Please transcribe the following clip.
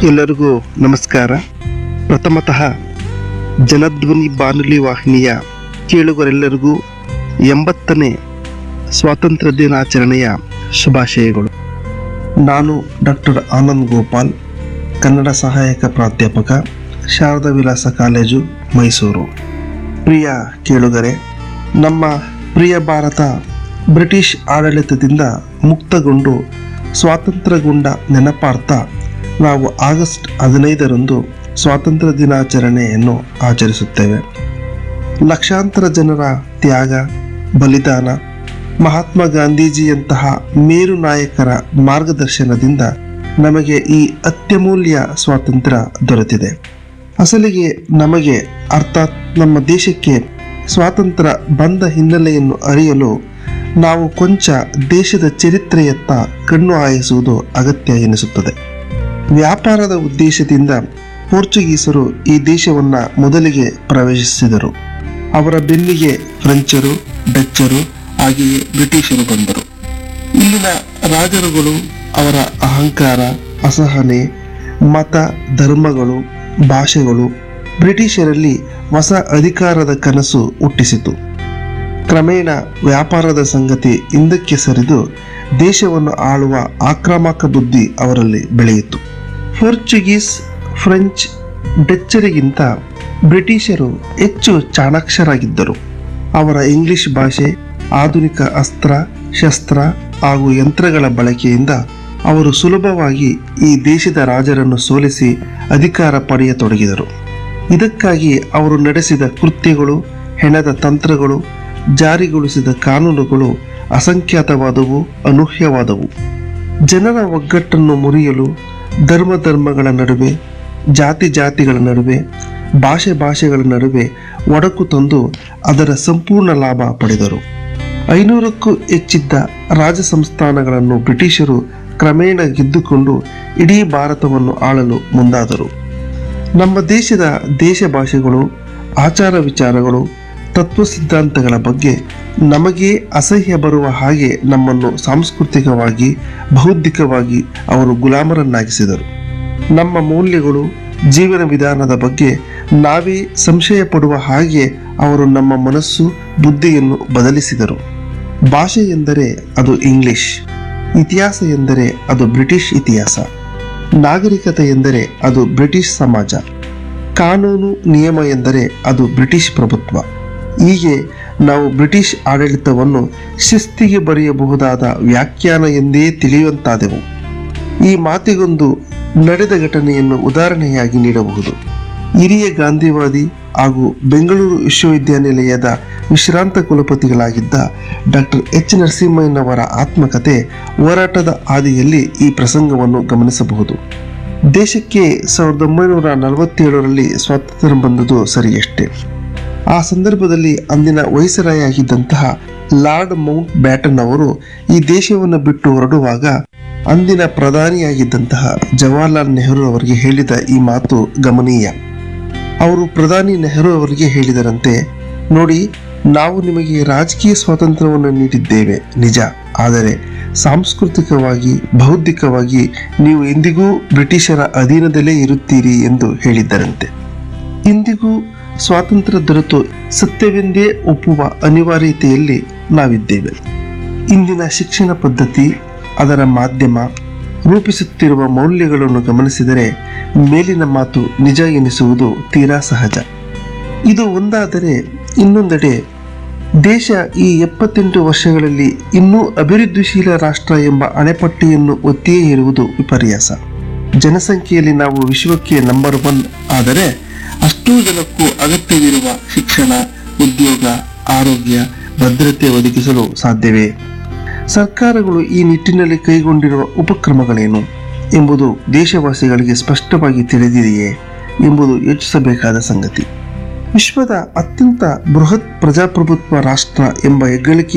ಎಲ್ಲರಿಗೂ ನಮಸ್ಕಾರ ಪ್ರಥಮತಃ ಜನಧ್ವನಿ ಬಾನುಲಿ ವಾಹಿನಿಯ ಕೇಳುಗರೆಲ್ಲರಿಗೂ ಎಂಬತ್ತನೇ ಸ್ವಾತಂತ್ರ್ಯ ದಿನಾಚರಣೆಯ ಶುಭಾಶಯಗಳು ನಾನು ಡಾಕ್ಟರ್ ಆನಂದ್ ಗೋಪಾಲ್ ಕನ್ನಡ ಸಹಾಯಕ ಪ್ರಾಧ್ಯಾಪಕ ಶಾರದಾ ವಿಲಾಸ ಕಾಲೇಜು ಮೈಸೂರು ಪ್ರಿಯ ಕೇಳುಗರೆ ನಮ್ಮ ಪ್ರಿಯ ಭಾರತ ಬ್ರಿಟಿಷ್ ಆಡಳಿತದಿಂದ ಮುಕ್ತಗೊಂಡು ಸ್ವಾತಂತ್ರ್ಯಗೊಂಡ ನೆನಪಾರ್ಥ ನಾವು ಆಗಸ್ಟ್ ಹದಿನೈದರಂದು ಸ್ವಾತಂತ್ರ್ಯ ದಿನಾಚರಣೆಯನ್ನು ಆಚರಿಸುತ್ತೇವೆ ಲಕ್ಷಾಂತರ ಜನರ ತ್ಯಾಗ ಬಲಿದಾನ ಮಹಾತ್ಮ ಗಾಂಧೀಜಿಯಂತಹ ಮೇರು ನಾಯಕರ ಮಾರ್ಗದರ್ಶನದಿಂದ ನಮಗೆ ಈ ಅತ್ಯಮೂಲ್ಯ ಸ್ವಾತಂತ್ರ್ಯ ದೊರೆತಿದೆ ಅಸಲಿಗೆ ನಮಗೆ ಅರ್ಥಾತ್ ನಮ್ಮ ದೇಶಕ್ಕೆ ಸ್ವಾತಂತ್ರ್ಯ ಬಂದ ಹಿನ್ನೆಲೆಯನ್ನು ಅರಿಯಲು ನಾವು ಕೊಂಚ ದೇಶದ ಚರಿತ್ರೆಯತ್ತ ಕಣ್ಣು ಹಾಯಿಸುವುದು ಅಗತ್ಯ ಎನಿಸುತ್ತದೆ ವ್ಯಾಪಾರದ ಉದ್ದೇಶದಿಂದ ಪೋರ್ಚುಗೀಸರು ಈ ದೇಶವನ್ನ ಮೊದಲಿಗೆ ಪ್ರವೇಶಿಸಿದರು ಅವರ ಬೆನ್ನಿಗೆ ಫ್ರೆಂಚರು ಡಚ್ಚರು ಹಾಗೆಯೇ ಬ್ರಿಟಿಷರು ಬಂದರು ಇಲ್ಲಿನ ರಾಜರುಗಳು ಅವರ ಅಹಂಕಾರ ಅಸಹನೆ ಮತ ಧರ್ಮಗಳು ಭಾಷೆಗಳು ಬ್ರಿಟಿಷರಲ್ಲಿ ಹೊಸ ಅಧಿಕಾರದ ಕನಸು ಹುಟ್ಟಿಸಿತು ಕ್ರಮೇಣ ವ್ಯಾಪಾರದ ಸಂಗತಿ ಹಿಂದಕ್ಕೆ ಸರಿದು ದೇಶವನ್ನು ಆಳುವ ಆಕ್ರಮಕ ಬುದ್ಧಿ ಅವರಲ್ಲಿ ಬೆಳೆಯಿತು ಪೋರ್ಚುಗೀಸ್ ಫ್ರೆಂಚ್ ಡಚ್ಚರಿಗಿಂತ ಬ್ರಿಟಿಷರು ಹೆಚ್ಚು ಚಾಣಾಕ್ಷರಾಗಿದ್ದರು ಅವರ ಇಂಗ್ಲಿಷ್ ಭಾಷೆ ಆಧುನಿಕ ಅಸ್ತ್ರ ಶಸ್ತ್ರ ಹಾಗೂ ಯಂತ್ರಗಳ ಬಳಕೆಯಿಂದ ಅವರು ಸುಲಭವಾಗಿ ಈ ದೇಶದ ರಾಜರನ್ನು ಸೋಲಿಸಿ ಅಧಿಕಾರ ಪಡೆಯತೊಡಗಿದರು ಇದಕ್ಕಾಗಿ ಅವರು ನಡೆಸಿದ ಕೃತ್ಯಗಳು ಹೆಣದ ತಂತ್ರಗಳು ಜಾರಿಗೊಳಿಸಿದ ಕಾನೂನುಗಳು ಅಸಂಖ್ಯಾತವಾದವು ಅನೂಹ್ಯವಾದವು ಜನರ ಒಗ್ಗಟ್ಟನ್ನು ಮುರಿಯಲು ಧರ್ಮ ಧರ್ಮಗಳ ನಡುವೆ ಜಾತಿ ಜಾತಿಗಳ ನಡುವೆ ಭಾಷೆ ಭಾಷೆಗಳ ನಡುವೆ ಒಡಕು ತಂದು ಅದರ ಸಂಪೂರ್ಣ ಲಾಭ ಪಡೆದರು ಐನೂರಕ್ಕೂ ಹೆಚ್ಚಿದ್ದ ರಾಜ ಸಂಸ್ಥಾನಗಳನ್ನು ಬ್ರಿಟಿಷರು ಕ್ರಮೇಣ ಗೆದ್ದುಕೊಂಡು ಇಡೀ ಭಾರತವನ್ನು ಆಳಲು ಮುಂದಾದರು ನಮ್ಮ ದೇಶದ ದೇಶ ಭಾಷೆಗಳು ಆಚಾರ ವಿಚಾರಗಳು ತತ್ವ ಸಿದ್ಧಾಂತಗಳ ಬಗ್ಗೆ ನಮಗೆ ಅಸಹ್ಯ ಬರುವ ಹಾಗೆ ನಮ್ಮನ್ನು ಸಾಂಸ್ಕೃತಿಕವಾಗಿ ಬೌದ್ಧಿಕವಾಗಿ ಅವರು ಗುಲಾಮರನ್ನಾಗಿಸಿದರು ನಮ್ಮ ಮೌಲ್ಯಗಳು ಜೀವನ ವಿಧಾನದ ಬಗ್ಗೆ ನಾವೇ ಸಂಶಯ ಪಡುವ ಹಾಗೆ ಅವರು ನಮ್ಮ ಮನಸ್ಸು ಬುದ್ಧಿಯನ್ನು ಬದಲಿಸಿದರು ಭಾಷೆ ಎಂದರೆ ಅದು ಇಂಗ್ಲಿಷ್ ಇತಿಹಾಸ ಎಂದರೆ ಅದು ಬ್ರಿಟಿಷ್ ಇತಿಹಾಸ ನಾಗರಿಕತೆ ಎಂದರೆ ಅದು ಬ್ರಿಟಿಷ್ ಸಮಾಜ ಕಾನೂನು ನಿಯಮ ಎಂದರೆ ಅದು ಬ್ರಿಟಿಷ್ ಪ್ರಭುತ್ವ ಹೀಗೆ ನಾವು ಬ್ರಿಟಿಷ್ ಆಡಳಿತವನ್ನು ಶಿಸ್ತಿಗೆ ಬರೆಯಬಹುದಾದ ವ್ಯಾಖ್ಯಾನ ಎಂದೇ ತಿಳಿಯುವಂತಾದೆವು ಈ ಮಾತಿಗೊಂದು ನಡೆದ ಘಟನೆಯನ್ನು ಉದಾಹರಣೆಯಾಗಿ ನೀಡಬಹುದು ಹಿರಿಯ ಗಾಂಧಿವಾದಿ ಹಾಗೂ ಬೆಂಗಳೂರು ವಿಶ್ವವಿದ್ಯಾನಿಲಯದ ವಿಶ್ರಾಂತ ಕುಲಪತಿಗಳಾಗಿದ್ದ ಡಾಕ್ಟರ್ ಎಚ್ ನರಸಿಂಹಯ್ಯನವರ ಆತ್ಮಕತೆ ಹೋರಾಟದ ಹಾದಿಯಲ್ಲಿ ಈ ಪ್ರಸಂಗವನ್ನು ಗಮನಿಸಬಹುದು ದೇಶಕ್ಕೆ ಸಾವಿರದ ಒಂಬೈನೂರ ನಲವತ್ತೇಳರಲ್ಲಿ ಸ್ವಾತಂತ್ರ್ಯ ಬಂದುದು ಸರಿಯಷ್ಟೇ ಆ ಸಂದರ್ಭದಲ್ಲಿ ಅಂದಿನ ವೈಸರಾಯಾಗಿದ್ದಂತಹ ಲಾರ್ಡ್ ಮೌಂಟ್ ಬ್ಯಾಟನ್ ಅವರು ಈ ದೇಶವನ್ನು ಬಿಟ್ಟು ಹೊರಡುವಾಗ ಅಂದಿನ ಪ್ರಧಾನಿಯಾಗಿದ್ದಂತಹ ಜವಾಹರ್ಲಾಲ್ ನೆಹರು ಅವರಿಗೆ ಹೇಳಿದ ಈ ಮಾತು ಗಮನೀಯ ಅವರು ಪ್ರಧಾನಿ ನೆಹರು ಅವರಿಗೆ ಹೇಳಿದರಂತೆ ನೋಡಿ ನಾವು ನಿಮಗೆ ರಾಜಕೀಯ ಸ್ವಾತಂತ್ರ್ಯವನ್ನು ನೀಡಿದ್ದೇವೆ ನಿಜ ಆದರೆ ಸಾಂಸ್ಕೃತಿಕವಾಗಿ ಬೌದ್ಧಿಕವಾಗಿ ನೀವು ಎಂದಿಗೂ ಬ್ರಿಟಿಷರ ಅಧೀನದಲ್ಲೇ ಇರುತ್ತೀರಿ ಎಂದು ಹೇಳಿದ್ದರಂತೆ ಇಂದಿಗೂ ಸ್ವಾತಂತ್ರ್ಯ ದೊರೆತು ಸತ್ಯವೆಂದೇ ಒಪ್ಪುವ ಅನಿವಾರ್ಯತೆಯಲ್ಲಿ ನಾವಿದ್ದೇವೆ ಇಂದಿನ ಶಿಕ್ಷಣ ಪದ್ಧತಿ ಅದರ ಮಾಧ್ಯಮ ರೂಪಿಸುತ್ತಿರುವ ಮೌಲ್ಯಗಳನ್ನು ಗಮನಿಸಿದರೆ ಮೇಲಿನ ಮಾತು ನಿಜ ಎನಿಸುವುದು ತೀರಾ ಸಹಜ ಇದು ಒಂದಾದರೆ ಇನ್ನೊಂದೆಡೆ ದೇಶ ಈ ಎಪ್ಪತ್ತೆಂಟು ವರ್ಷಗಳಲ್ಲಿ ಇನ್ನೂ ಅಭಿವೃದ್ಧಿಶೀಲ ರಾಷ್ಟ್ರ ಎಂಬ ಅಣೆಪಟ್ಟಿಯನ್ನು ಒತ್ತಿಯೇ ಇರುವುದು ವಿಪರ್ಯಾಸ ಜನಸಂಖ್ಯೆಯಲ್ಲಿ ನಾವು ವಿಶ್ವಕ್ಕೆ ನಂಬರ್ ಒನ್ ಆದರೆ ಅಷ್ಟೂ ಜನಕ್ಕೂ ಅಗತ್ಯವಿರುವ ಶಿಕ್ಷಣ ಉದ್ಯೋಗ ಆರೋಗ್ಯ ಭದ್ರತೆ ಒದಗಿಸಲು ಸಾಧ್ಯವೇ ಸರ್ಕಾರಗಳು ಈ ನಿಟ್ಟಿನಲ್ಲಿ ಕೈಗೊಂಡಿರುವ ಉಪಕ್ರಮಗಳೇನು ಎಂಬುದು ದೇಶವಾಸಿಗಳಿಗೆ ಸ್ಪಷ್ಟವಾಗಿ ತಿಳಿದಿದೆಯೇ ಎಂಬುದು ಯೋಚಿಸಬೇಕಾದ ಸಂಗತಿ ವಿಶ್ವದ ಅತ್ಯಂತ ಬೃಹತ್ ಪ್ರಜಾಪ್ರಭುತ್ವ ರಾಷ್ಟ್ರ ಎಂಬ ಹೆಗ್ಗಳಿಕೆ